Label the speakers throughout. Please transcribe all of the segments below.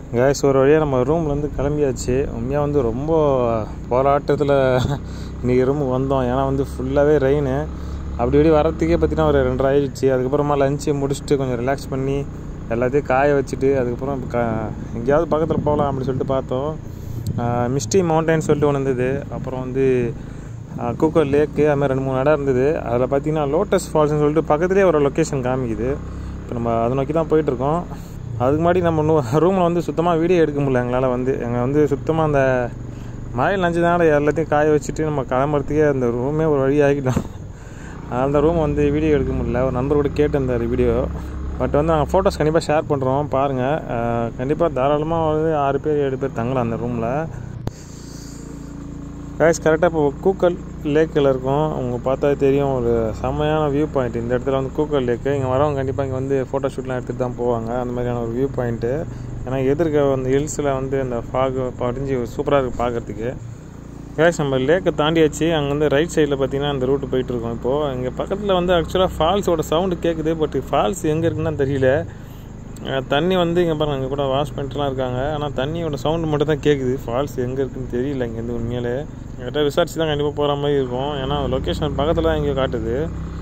Speaker 1: Case ஒரு வழியாக நம்ம ரூம்லேருந்து கிளம்பியாச்சு உண்மையாக வந்து ரொம்ப போராட்டத்தில் இன்றைக்கி ரூமுக்கு வந்தோம் ஏன்னா வந்து ஃபுல்லாகவே ரெயின் அப்படி இப்படி வரத்துக்கே பார்த்தீங்கன்னா ஒரு ரெண்டரை ஆயிடுச்சு அதுக்கப்புறமா லஞ்சை முடிச்சுட்டு கொஞ்சம் ரிலாக்ஸ் பண்ணி எல்லாத்தையும் காய வச்சுட்டு அதுக்கப்புறம் இப்ப கா எங்கேயாவது பக்கத்தில் போகலாம் அப்படின்னு சொல்லிட்டு பார்த்தோம் மிஸ்டி மவுண்டைன் சொல்லிட்டு ஒன்று இருந்தது அப்புறம் வந்து கூக்கர் லேக்கு அது மாதிரி ரெண்டு மூணு இடம் இருந்தது அதில் பார்த்தீங்கன்னா லோட்டஸ் ஃபால்ஸ்னு சொல்லிட்டு பக்கத்துலேயே ஒரு லொக்கேஷன் காமிக்குது இப்போ நம்ம அதை நோக்கி தான் போயிட்டுருக்கோம் அதுக்கு முன்னாடி நம்ம இன்னும் ரூமில் வந்து சுத்தமாக வீடியோ எடுக்க முடியல எங்களால் வந்து எங்கள் வந்து சுத்தமாக அந்த மழையில் நஞ்சதுனால எல்லாத்தையும் காய வச்சுட்டு நம்ம கிளம்புறதுக்கே அந்த ரூமே ஒரு வழி ஆகிட்டோம் அந்த ரூம் வந்து வீடியோ எடுக்க முடியல ஒரு நண்பர் கூட கேட்டிருந்தார் வீடியோ பட் வந்து நாங்கள் ஃபோட்டோஸ் கண்டிப்பாக ஷேர் பண்ணுறோம் பாருங்கள் கண்டிப்பாக தாராளமாக வந்து ஆறு பேர் ஏழு பேர் தங்கலாம் அந்த ரூமில் கைஸ் கரெக்டாக இப்போ கூக்கல் லேக்கில் இருக்கும் அவங்க பார்த்தா தெரியும் ஒரு செம்மையான வியூ பாயிண்ட் இந்த இடத்துல வந்து கூக்கல் லேக்கு இங்கே வரவங்க கண்டிப்பாக இங்கே வந்து ஃபோட்டோ ஷூட்லாம் எடுத்துகிட்டு தான் போவாங்க அந்த மாதிரியான ஒரு வியூ பாயிண்ட்டு ஏன்னா எதிர்க்க அந்த ஹில்ஸில் வந்து அந்த ஃபாக் படிஞ்சு சூப்பராக இருக்குது பார்க்குறதுக்கு கேஷ் நம்ம லேக்கை தாண்டியாச்சு அங்கே வந்து ரைட் சைடில் பார்த்தீங்கன்னா அந்த ரூட்டு போயிட்டுருக்கோம் இப்போது இங்கே பக்கத்தில் வந்து ஆக்சுவலாக ஃபால்ஸோட சவுண்டு கேட்குது பட் ஃபால்ஸ் எங்கே இருக்குன்னு தெரியல அஹ் தண்ணி வந்து இங்கே பாருங்க அங்கே கூட வாஷ் பண்ணிட்டுலாம் இருக்காங்க ஆனால் தண்ணியோட சவுண்டு மட்டும் தான் கேட்குது ஃபால்ஸ் எங்கே இருக்குன்னு தெரியல இங்கேருந்து உண்மையிலே என்கிட்ட விசாரிச்சு தான் கண்டிப்பாக போகிற மாதிரி இருக்கும் ஏன்னா லொக்கேஷன் பக்கத்தில் தான் இங்கே காட்டுது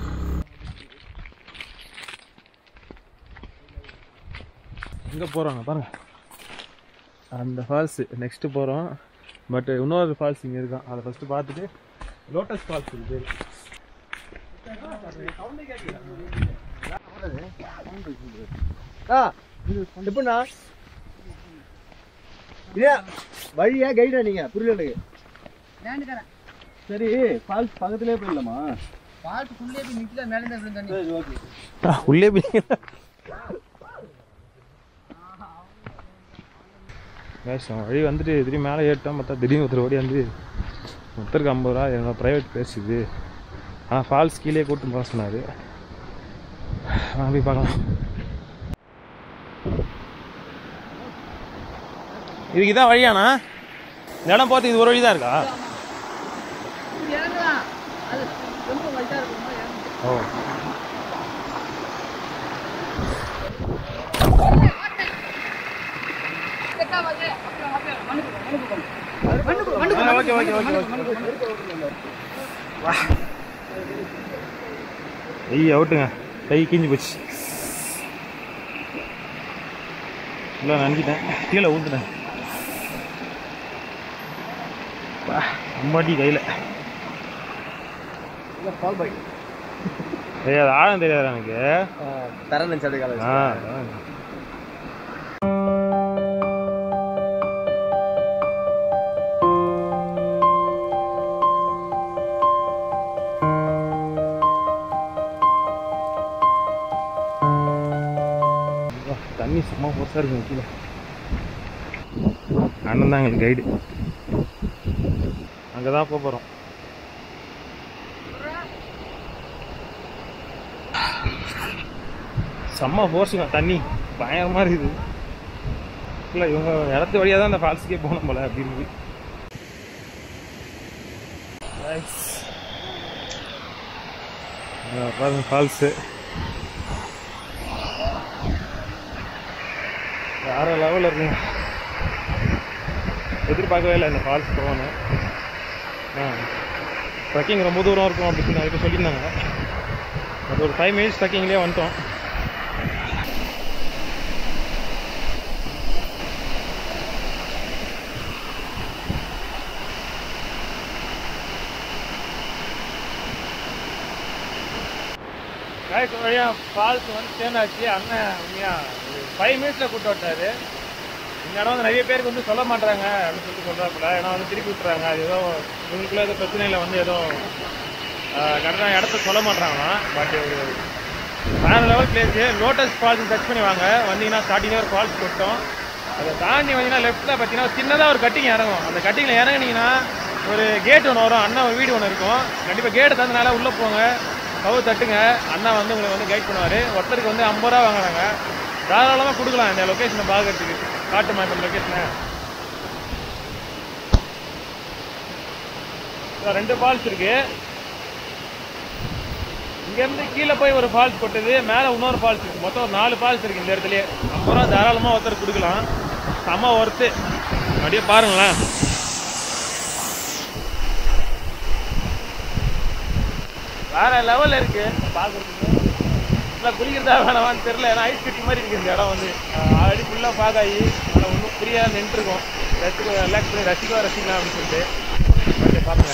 Speaker 1: எங்கே போகிறாங்க பாருங்க அந்த ஃபால்ஸு நெக்ஸ்ட்டு போகிறோம் பட் இன்னொரு ஃபால்ஸ் இங்கே இருக்கான் அதை ஃபஸ்ட்டு பார்த்துட்டு லோட்டஸ் ஃபால்ஸ் இருக்குது
Speaker 2: ஆ எப்படிண்ணா இல்லையா வழியா கைடா நீங்க புரியல எனக்கு சரி ஃபால்ஸ் பக்கத்துலேயே போயிடலாமா சரி ஓகே
Speaker 1: உள்ளே போய் வேஷம் வழி வந்துட்டு திடீர்னு மேலே ஏறிட்டோம் பார்த்தா திடீர்னு ஒருத்தர் ஓடி வந்து ஒருத்தருக்கு ஐம்பது ரூபா என்னோட ப்ரைவேட் பேசுது ஆ ஃபால்ஸ் கீழே கூட்டு போக சொன்னார் வாங்க போய் பார்க்கலாம் இதுக்கு இதான் வழியாண்ணா இந்த இடம் பார்த்து இது ஒரு வழி தான் இருக்கா ஓ ஓகே ஓகே ஓகே ஐய் அவுட்டுங்க கை கிஞ்சி போச்சு இல்லை நனைஞ்சிட்டேன் கீழே ஊந்துட்டேன் அம்மாட்டி கையில்
Speaker 2: ஃபால் பைக்
Speaker 1: தெரியாது ஆழம் தெரியாது எனக்கு
Speaker 2: தர நினச்சாடு காலேஜ்
Speaker 1: ஆ அதான். வா, தண்ணி செம்ம ஃபோர்ஸாக இருக்கும் கீழே அண்ணன் தான் எங்களுக்கு கைடு அங்கே தான் போக போகிறோம் செம்ம ஃபோர்ஸுங்க தண்ணி பயங்கரமாக இருக்குது இல்லை இவங்க இடத்து வழியாக தான் அந்த ஃபால்ஸுக்கே போகணும் போல அப்படின்னு பாருங்க ஃபால்ஸு வேற லெவலில் இருக்குங்க எதிர்பார்க்கவே இல்லை இந்த ஃபால்ஸ் போகணும் ஆ ட்ரக்கிங் ரொம்ப தூரம் இருக்கும் அப்படின்னு நிறைய பேர் சொல்லியிருந்தாங்க அது ஒரு ஃபைவ் மினிட்ஸ் ட்ரக்கிங்லேயே வந்துட்டோம் காய்க்கு வழியாக ஃபால்ஸ் வந்து சேர்ந்தாச்சு அண்ணன் உண்மையாக ஒரு ஃபைவ் மினிட்ஸில் கூப்பிட்டு விட்டாரு இந்த இடம் வந்து நிறைய பேருக்கு வந்து சொல்ல மாட்டாங்க அப்படின்னு சொல்லிட்டு சொல்கிறாப்புல ஏன்னா வந்து திருப்பி விட்டுறாங்க அது ஏதோ இவங்களுக்குள்ள ஏதோ பிரச்சனையில் வந்து ஏதோ கரெக்டான இடத்த சொல்ல மாட்டாங்களாம் பட் ஒரு வேற level place lotus falls touch பண்ணி வாங்க வந்தீங்கன்னா ஸ்டார்டிங்லேயே ஒரு ஃபால்ஸ் கொட்டும் அதை தாண்டி வந்தீங்கன்னா லெஃப்ட்டில் பார்த்தீங்கன்னா சின்னதாக ஒரு கட்டிங் இறங்கும் அந்த கட்டிங்கில் இறங்குனீங்கன்னா ஒரு கேட் ஒன்று வரும் அண்ணா ஒரு வீடு ஒன்று இருக்கும் கண்டிப்பாக கேட்டை தந்தனால உள்ளே போங்க கவு தட்டுங்க அண்ணா வந்து உங்களை வந்து கைட் பண்ணுவார் ஒருத்தருக்கு வந்து ஐம்பது ரூபா வாங்குறாங்க தாராளமாக கொடுக்கலாம் இந்த லொக்கேஷனை பார்க்கறதுக்கு காட்டுமா இந்த லொக்கேஷனை ரெண்டு ஃபால்ஸ் இருக்கு இங்கேருந்து கீழே போய் ஒரு ஃபால்ஸ் கொட்டுது மேலே இன்னொரு ஃபால்ஸ் இருக்கு மொத்தம் ஒரு நாலு ஃபால்ஸ் இருக்கு இந்த இடத்துலயே ஐம்பது ரூபா தாராளமாக ஒருத்தர் கொடுக்கலாம் செம ஒர்த்து அப்படியே பாருங்களேன் வேற லெவல்ல இருக்கு பார்க்கறதுக்கு இல்லை குளிக்கிறதா வேணாமான்னு தெரியல ஏன்னா ஐஸ் கட்டி மாதிரி இருக்கு இந்த இடம் வந்து ஆல்ரெடி ஃபுல்லாக பாகாயி ஆனால் ஒன்றும் புரியாத நின்றுருக்கோம் ரசிக்க ரிலாக்ஸ் பண்ணி ரசிக்கலாம் ரசிக்கலாம் அப்படின்னு சொல்லிட்டு ஓகே பாருங்க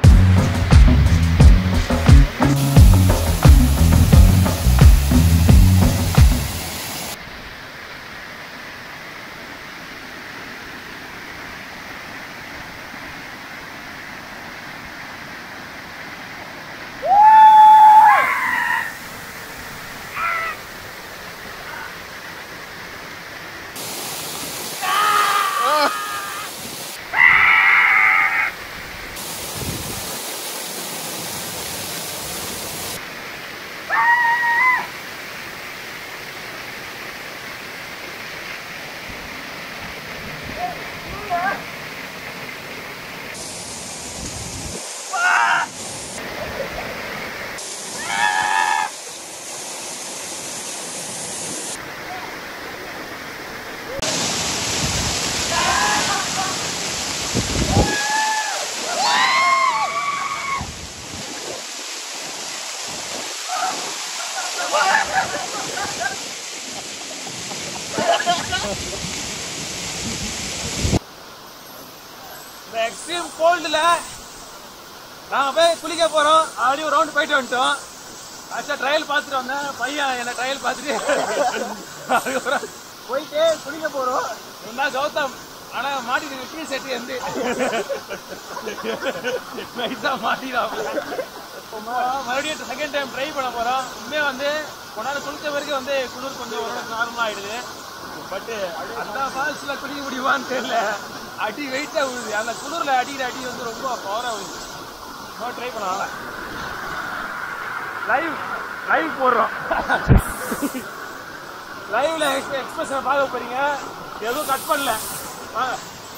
Speaker 1: இந்த எக்ஸ்ட்ரீம் கோல்டில் நாங்கள் போய் குளிக்க போகிறோம் அப்படியே ஒரு ரவுண்டு போயிட்டு வந்துட்டோம் ஆக்சுவலாக ட்ரையல் பார்த்துட்டு வந்தேன் பையன் என்னை ட்ரையல் பார்த்துட்டு அதுக்கப்புறம் போயிட்டு குளிக்க போகிறோம் இருந்தால் கௌதம் ஆனால் மாட்டிட்டு டீ செட்டு வந்து நைஸாக மாட்டிடும் மறுபடியும் செகண்ட் டைம் ட்ரை பண்ண போகிறோம் உண்மையாக வந்து கொண்டாட குளிச்ச வரைக்கும் வந்து குளிர் கொஞ்சம் ஓரளவுக்கு நார்மல் ஆகிடுது பட்டு அந்த ஃபால்ஸில் குளிக்க முடியுமான்னு தெரியல அடி வெயிட்டாக விழுது அந்த குளிரில் அடிக்கிற அடி வந்து ரொம்ப பவராக விழுது இன்னும் ட்ரை பண்ணலாம் லைவ் லைவ் போடுறோம் லைவ்ல எக்ஸ்பிரஷனை பார்க்க போறீங்க எதுவும் கட் பண்ணல வாங்க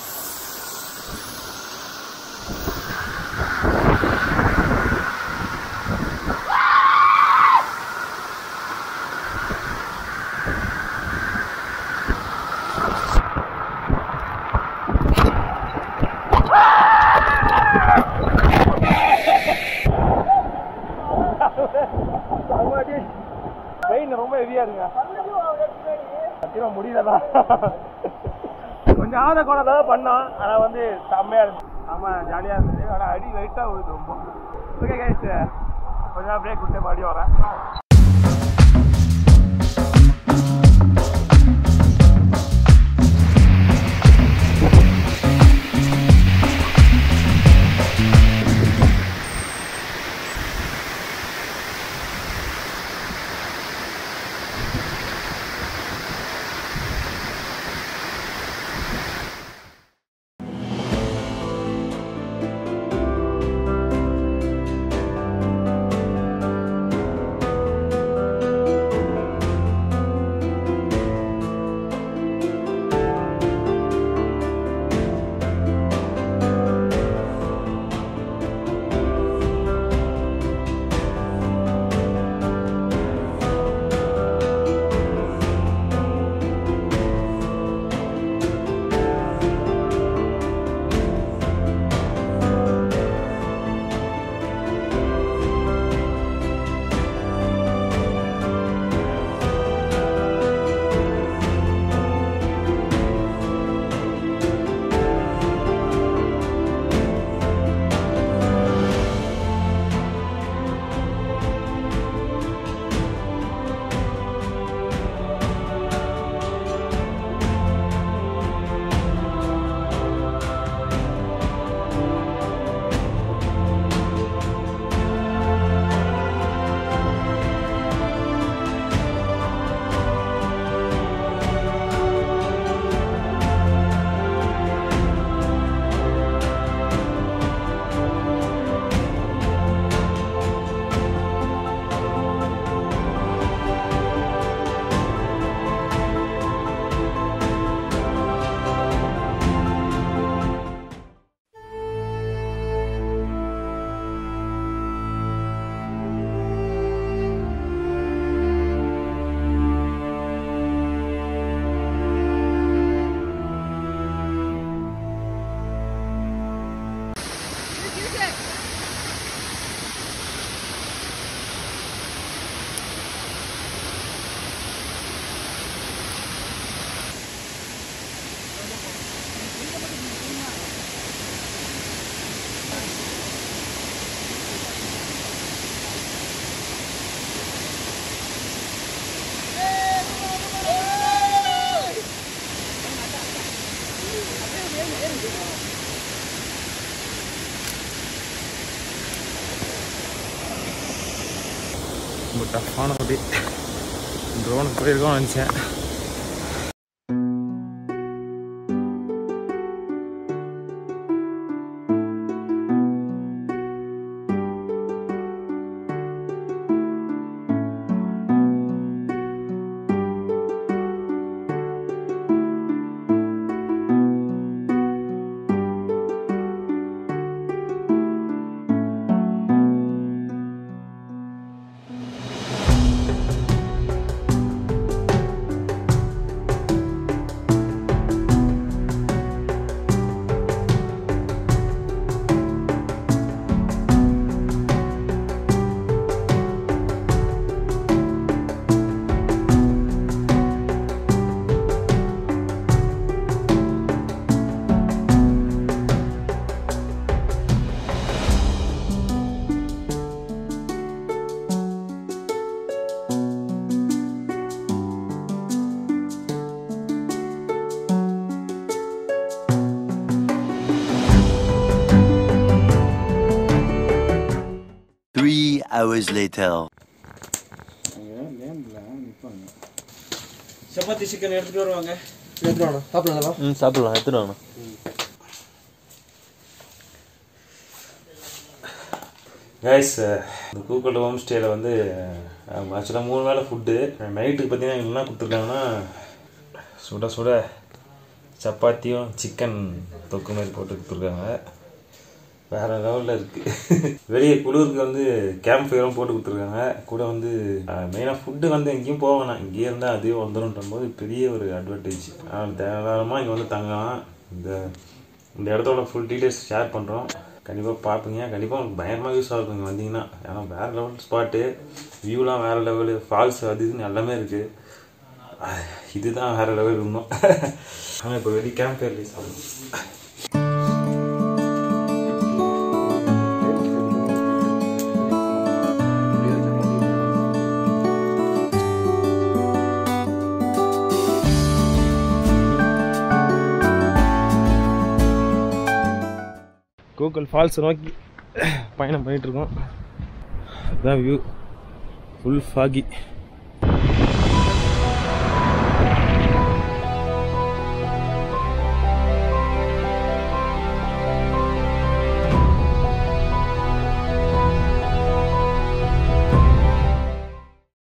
Speaker 1: பெயின் ரொம்ப ஹெவியா இருங்க சத்தியமா முடியலதான் கொஞ்சம் ஆத கோணத்தை தான் பண்ணோம் ஆனா வந்து செம்மையா இருந்துச்சு ஆமா ஜாலியா இருந்துச்சு ஆனா அடி வெயிட்டா விழுது ரொம்ப ஓகே கைஸ் கொஞ்ச நேரம் பிரேக் விட்டு மறுபடியும் வரேன் ரொம்ப டஃப்பான வண்டி ட்ரோனுக்கு போயிருக்கோம் நினச்சேன்
Speaker 3: Three hours later.
Speaker 2: சப்பாத்தி சிக்கன் எடுத்துட்டு வருவாங்க
Speaker 3: ம் சாப்பிடலாம் எடுத்துட்டு வாங்க
Speaker 1: கைஸ் இந்த கூக்கல் ஹோம் ஸ்டேயில் வந்து ஆக்சுவலாக மூணு வேளை ஃபுட்டு நைட்டுக்கு பார்த்தீங்கன்னா என்ன கொடுத்துருக்காங்கன்னா சுட சுட சப்பாத்தியும் சிக்கன் தொக்கு மாதிரி போட்டு கொடுத்துருக்காங்க வேற லெவலில் இருக்குது வெளியே குளிருக்கு வந்து கேம்ப் ஃபயரும் போட்டு கொடுத்துருக்காங்க கூட வந்து மெயினாக ஃபுட்டு வந்து எங்கேயும் போக வேணாம் இங்கேயே இருந்தால் அதே வந்துடும்ன்ற போது பெரிய ஒரு அட்வான்டேஜ் தேவையில்லாமல் இங்கே வந்து தங்கலாம் இந்த இந்த இடத்தோட ஃபுல் டீட்டெயில்ஸ் ஷேர் பண்ணுறோம் கண்டிப்பாக பார்ப்பீங்க கண்டிப்பாக உங்களுக்கு பயங்கரமாக யூஸ் ஆகும் இங்கே வந்தீங்கன்னா ஏன்னா வேறு லெவல் ஸ்பாட்டு வியூலாம் வேறு லெவலு ஃபால்ஸ் அது இதுன்னு எல்லாமே இருக்குது இதுதான் வேறு லெவல் இன்னும் ஆனால் இப்போ வெளியே கேம்ப் ஃபயர் ரிலீஸ் ஆகும் கூகுள் ஃபால்ஸ் நோக்கி பயணம் பண்ணிகிட்ருக்கோம் அதுதான் வியூ ஃபுல் ஃபாகி